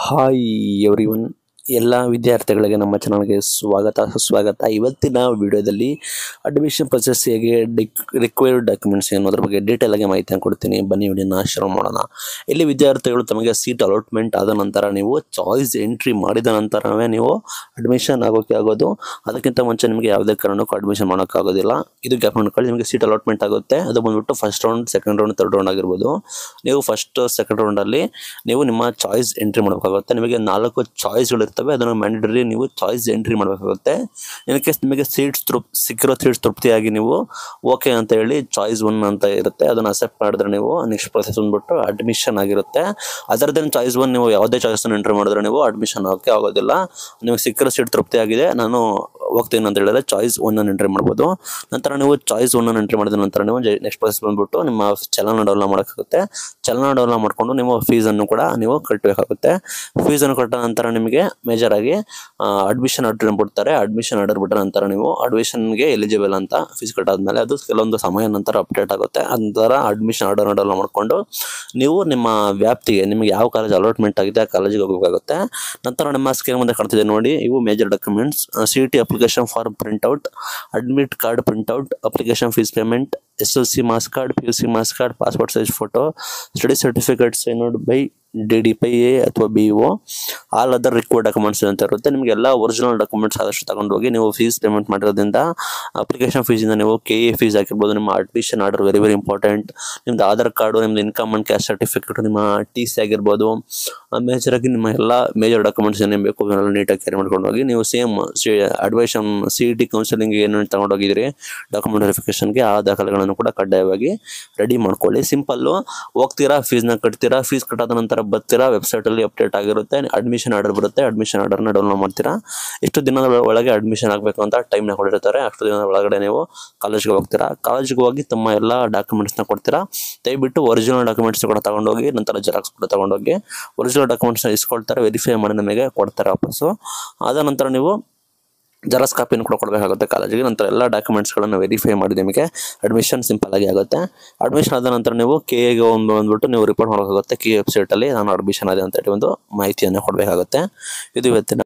hi every one ಎಲ್ಲ ವಿದ್ಯಾರ್ಥಿಗಳಿಗೆ ನಮ್ಮ ಚಾನಲ್ಗೆ ಸ್ವಾಗತ ಸುಸ್ವಾಗತ ಇವತ್ತಿನ ವಿಡಿಯೋದಲ್ಲಿ ಅಡ್ಮಿಷನ್ ಪ್ರೊಸೆಸ್ ಹೇಗೆ ಡಿಕ್ ರಿಕ್ವೈರ್ಡ್ ಡಾಕ್ಯುಮೆಂಟ್ಸ್ ಏನು ಅದ್ರ ಬಗ್ಗೆ ಡೀಟೇಲ್ ಆಗಿ ಮಾಹಿತಿಯನ್ನು ಕೊಡ್ತೀನಿ ಬನ್ನಿ ವಿಡಿಯೋನ ಶುರು ಮಾಡೋಣ ಇಲ್ಲಿ ವಿದ್ಯಾರ್ಥಿಗಳು ತಮಗೆ ಸೀಟ್ ಅಲಾಟ್ಮೆಂಟ್ ಆದ ನಂತರ ನೀವು ಚಾಯ್ಸ್ ಎಂಟ್ರಿ ಮಾಡಿದ ನಂತರವೇ ನೀವು ಅಡ್ಮಿಷನ್ ಆಗೋಕ್ಕೆ ಆಗೋದು ಅದಕ್ಕಿಂತ ಮುಂಚೆ ನಿಮಗೆ ಯಾವುದೇ ಕಾರಣಕ್ಕೂ ಅಡ್ಮಿಷನ್ ಮಾಡೋಕ್ಕಾಗೋದಿಲ್ಲ ಇದು ಗ್ಯಾಪ್ ಮಾಡ್ಕೊಳ್ಳಿ ನಿಮಗೆ ಸೀಟ್ ಅಲಾಟ್ಮೆಂಟ್ ಆಗುತ್ತೆ ಅದು ಬಂದ್ಬಿಟ್ಟು first round second round third round ಆಗಿರ್ಬೋದು ನೀವು ಫಸ್ಟ್ ಸೆಕೆಂಡ್ ರೌಂಡಲ್ಲಿ ನೀವು ನಿಮ್ಮ ಚಾಯ್ಸ್ ಎಂಟ್ರಿ ಮಾಡಬೇಕಾಗುತ್ತೆ ನಿಮಗೆ ನಾಲ್ಕು ಚಾಯ್ಸ್ಗಳು ಇರ್ತವೆ ಅದನ್ನು ಮ್ಯಾಂಡೇಟರಿ ನೀವು ಚಾಯ್ಸ್ ಎಂಟ್ರಿ ಮಾಡಬೇಕಾಗುತ್ತೆ ಇನ್ ಕೇಸ್ ನಿಮಗೆ ಸೀಟ್ಸ್ ತೃಪ್ ಸಿಕ್ಕಿರೋ ಸೀಟ್ಸ್ ತೃಪ್ತಿಯಾಗಿ ನೀವು ಓಕೆ ಅಂತ ಹೇಳಿ ಚಾಯ್ಸ್ ಒನ್ ಅಂತ ಇರುತ್ತೆ ಅದನ್ನು ಅಕ್ಸೆಪ್ಟ್ ಮಾಡಿದ್ರೆ ನೀವು ನೆಕ್ಸ್ಟ್ ಪ್ರೊಸೆಸ್ ಬಂದ್ಬಿಟ್ಟು ಅಡ್ಮಿಷನ್ ಆಗಿರುತ್ತೆ ಅದರದ್ದೇನು ಚಾಯ್ಸ್ ಒನ್ ನೀವು ಯಾವುದೇ ಚಾಯ್ಸನ್ನು ಎಂಟ್ರಿ ಮಾಡಿದ್ರೆ ನೀವು ಅಡ್ಮಿಷನ್ ಆಗೋಕ್ಕೆ ಆಗೋದಿಲ್ಲ ನಿಮಗೆ ಸಿಕ್ಕಿರೋ ಸೀಟ್ ತೃಪ್ತಿಯಾಗಿದೆ ನಾನು ಹೋಗ್ತೀನಿ ಅಂತ ಹೇಳಿದ್ರೆ ಚಾಯ್ಸ್ ಒನ್ನನ್ನು ಎಂಟ್ರಿ ಮಾಡ್ಬೋದು ನಂತರ ನೀವು ಚಾಯ್ಸ್ ಒನ್ನನ್ನು ಎಂಟ್ರಿ ಮಾಡಿದ ನಂತರ ನೀವು ನೆಕ್ಸ್ಟ್ ಪ್ರೊಸೆಸ್ ಬಂದ್ಬಿಟ್ಟು ನಿಮ್ಮ ಚಲನ ಡೌನ್ಲೋಡ್ ಮಾಡೋಕ್ಕಾಗುತ್ತೆ ಚಲನ ಡೌನ್ಲೋಡ್ ಮಾಡಿಕೊಂಡು ನೀವು ಫೀಸನ್ನು ಕೂಡ ನೀವು ಕಟ್ಟಬೇಕಾಗುತ್ತೆ ಫೀಸನ್ನು ಕೊಟ್ಟ ನಂತರ ನಿಮಗೆ ಮೇಜರ್ ಆಗಿ ಅಡ್ಮಿಷನ್ ಆರ್ಡರ್ ಬಿಡ್ತಾರೆ ಅಡ್ಮಿಷನ್ ಆರ್ಡರ್ ಬಿಟ್ಟ ನಂತರ ನೀವು ಅಡ್ಮಿಷನ್ಗೆ ಎಲಿಜಿಬಲ್ ಅಂತ ಫೀಸ್ ಕಟ್ಟಾದ್ಮೇಲೆ ಅದು ಕೆಲವೊಂದು ಸಮಯ ನಂತರ ಅಪ್ಡೇಟ್ ಆಗುತ್ತೆ ನಂತರ ಅಡ್ಮಿಷನ್ ಆರ್ಡರ್ ಡೌನ್ಲೋಡ್ ಮಾಡಿಕೊಂಡು ನೀವು ನಿಮ್ಮ ವ್ಯಾಪ್ತಿಗೆ ನಿಮಗೆ ಯಾವ ಕಾಲೇಜ್ ಅಲಾಟ್ಮೆಂಟ್ ಆಗಿದೆ ಆ ಕಾಲೇಜಿಗೆ ಹೋಗಬೇಕಾಗುತ್ತೆ ನಂತರ ನಿಮ್ಮ ಸ್ಕ್ರೀನ್ ಮುಂದೆ ಕಾಣ್ತಿದೆ ನೋಡಿ ಇವು major documents C T application for printout admit card printout application fees payment S L C marks card P U C marks card passport size photo study certificate signed by D D P I ಎ ಅಥವಾ B O all other required documents ಅಂತ ಇರುತ್ತೆ ನಿಮಗೆ ಎಲ್ಲ original documents ಆದಷ್ಟು ತಗೊಂಡು ಹೋಗಿ ನೀವು ಫೀಸ್ ಪೇಮೆಂಟ್ ಮಾಡಿರೋದ್ರಿಂದ ಅಪ್ಲಿಕೇಶನ್ ಫೀಸಿಂದ ನೀವು ಕೆ ಎ ಫೀಸ್ ಆಗಿರ್ಬೋದು ನಿಮ್ಮ admission order very very important ನಿಮ್ದು ಆಧಾರ್ ಕಾರ್ಡು ನಿಮ್ದು ಇನ್ಕಮ್ ಆ್ಯಂಡ್ ಕ್ಯಾಸ್ಟ್ ಸರ್ಟಿಫಿಕೇಟ್ ನಿಮ್ಮ ಟಿ ಸಿ ಆಗಿರ್ಬೋದು ಮೇಜರ್ ಆಗಿ ನಿಮ್ಮ ಎಲ್ಲ ಮೇಜರ್ ಡಾಕ್ಯುಮೆಂಟ್ಸ್ ಏನೇನು ಬೇಕು ಅವನ್ನೆಲ್ಲ ನೀಟಾಗಿ ಕ್ಯಾರಿ ಮಾಡ್ಕೊಂಡು ಹೋಗಿ ನೀವು same C admission C E T counselling ಏನೇನು ತಗೊಂಡು ಹೋಗಿದ್ದೀರಿ ಡಾಕ್ಯುಮೆಂಟ್ ವೆರಿಫಿಕೇಷನ್ಗೆ ಆ ದಾಖಲೆಗಳನ್ನು ಕೂಡ ಕಡ್ಡಾಯವಾಗಿ ರೆಡಿ ಮಾಡ್ಕೊಳ್ಳಿ ಸಿಂಪಲ್ಲು ಹೋಗ್ತೀರಾ ಫೀಸ್ನ ಕಟ್ತೀರಾ ಫೀಸ್ ಕಟ್ಟಾದ ನಂತರ ಬರ್ತೀರಾ ವೆಬ್ಸೈಟಲ್ಲಿ ಅಪ್ಡೇಟ್ ಆಗಿರುತ್ತೆ ಅಡ್ಮಿಷನ್ ಆರ್ಡರ್ ಬರುತ್ತೆ ಅಡ್ಮಿಷನ್ ಆರ್ಡರ್ನ ಡೌನ್ಲೋಡ್ ಮಾಡ್ತೀರಾ ಇಷ್ಟು ದಿನದ ಒಳಗೆ ಅಡ್ಮಿಷನ್ ಆಗಬೇಕು ಅಂತ ಟೈಮ್ನ ಕೊಟ್ಟಿರ್ತಾರೆ ಅಷ್ಟು ದಿನದ ಒಳಗಡೆ ನೀವು ಕಾಲೇಜ್ಗೆ ಹೋಗ್ತೀರಾ ಕಾಲೇಜ್ಗೆ ಹೋಗಿ ತಮ್ಮ ಎಲ್ಲ ಡಾಕ್ಯುಮೆಂಟ್ಸ್ನ ಕೊಡ್ತೀರಾ ದಯವಿಟ್ಟು ಒರಿಜಿನಲ್ ಡಾಕ್ಯುಮೆಂಟ್ಸ್ ಕೂಡ ತಗೊಂಡೋಗಿ ನಂತರ ಜೆರಾಕ್ಸ್ ಕೂಡ ತಗೊಂಡೋಗಿ ಒರಿಜಿನಲ್ ಡಾಕ್ಯುಮೆಂಟ್ಸ್ನ ಇಸ್ಕೊಳ್ತಾರೆ ವೆರಿಫೈ ಮಾಡಿ ನಮಗೆ ಕೊಡ್ತಾರೆ ವಾಪಸ್ಸು ಆದ ನಂತರ ನೀವು ಜೆರಾಕ್ಸ್ ಕಾಪಿನ ಕೂಡ ಕೊಡಬೇಕಾಗುತ್ತೆ ಕಾಲೇಜಿಗೆ ನಂತರ ಎಲ್ಲ ಡಾಕ್ಯುಮೆಂಟ್ಸ್ಗಳನ್ನು ವೆರಿಫೈ ಮಾಡಿ ನಿಮಗೆ ಅಡ್ಮಿಷನ್ ಸಿಂಪಲ್ ಆಗಿ ಆಗುತ್ತೆ ಅಡ್ಮಿಷನ್ ಆದ ನಂತರ ನೀವು ಕೆ ಎಗೆ ಒಂದು ಬಂದ್ಬಿಟ್ಟು ನೀವು ರಿಪೋರ್ಟ್ ಮಾಡಬೇಕಾಗುತ್ತೆ ಕೆ ವೆಬ್ಸೈಟಲ್ಲಿ ನಾನು ಅಡ್ಮಿಷನ್ ಆದೆ ಅಂತ ಹೇಳಿ ಒಂದು ಮಾಹಿತಿಯನ್ನು ಕೊಡಬೇಕಾಗುತ್ತೆ ಇದು ಇವತ್ತಿನ